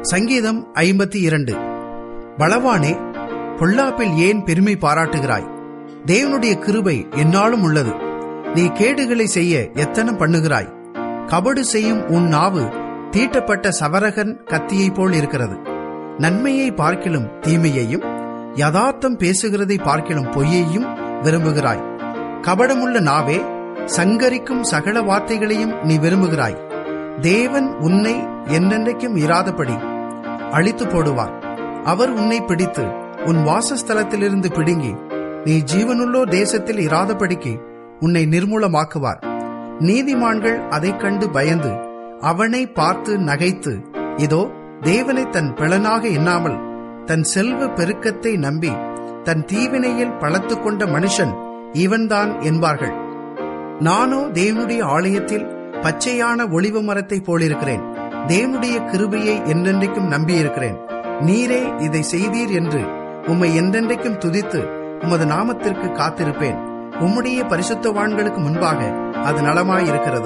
சங்கீதம் ஐம்பத்தி இரண்டு பலவானே பொல்லாப்பில் ஏன் பெருமை பாராட்டுகிறாய் தேவனுடைய கிருபை எந்நாளும் உள்ளது நீ கேடுகளை செய்ய எத்தனம் பண்ணுகிறாய் கபடு செய்யும் உன் நாவு தீட்டப்பட்ட சவரகன் கத்தியைப் போல் இருக்கிறது நன்மையை பார்க்கிலும் தீமையையும் யதார்த்தம் பேசுகிறதை பார்க்கிலும் பொய்யையும் விரும்புகிறாய் கபடமுள்ள நாவே சங்கரிக்கும் சகல வார்த்தைகளையும் நீ விரும்புகிறாய் தேவன் உன்னை என்னென்றைக்கும் இராதபடி அழித்து போடுவார் அவர் உன்னை பிடித்து உன் வாசஸ்தலத்திலிருந்து பிடுங்கி நீ ஜீவனுள்ளோ தேசத்தில் இராதபடிக்கு உன்னை நிர்மூலமாக்குவார் நீதிமான்கள் அதைக் கண்டு பயந்து அவனை பார்த்து நகைத்து இதோ தேவனை தன் பிளனாக எண்ணாமல் தன் செல்வ பெருக்கத்தை நம்பி தன் தீவினையில் பழத்து கொண்ட மனுஷன் இவன்தான் என்பார்கள் நானோ தேவனுடைய ஆலயத்தில் பச்சையான ஒளிவு மரத்தை போலிருக்கிறேன் தேவனுடைய கிருபையை என்றென்றைக்கும் நம்பியிருக்கிறேன் நீரே இதை செய்தீர் என்று உம்மை என்றென்றைக்கும் துதித்து உமது நாமத்திற்கு காத்திருப்பேன் உம்முடைய பரிசுத்தவான்களுக்கு முன்பாக அது நலமாயிருக்கிறது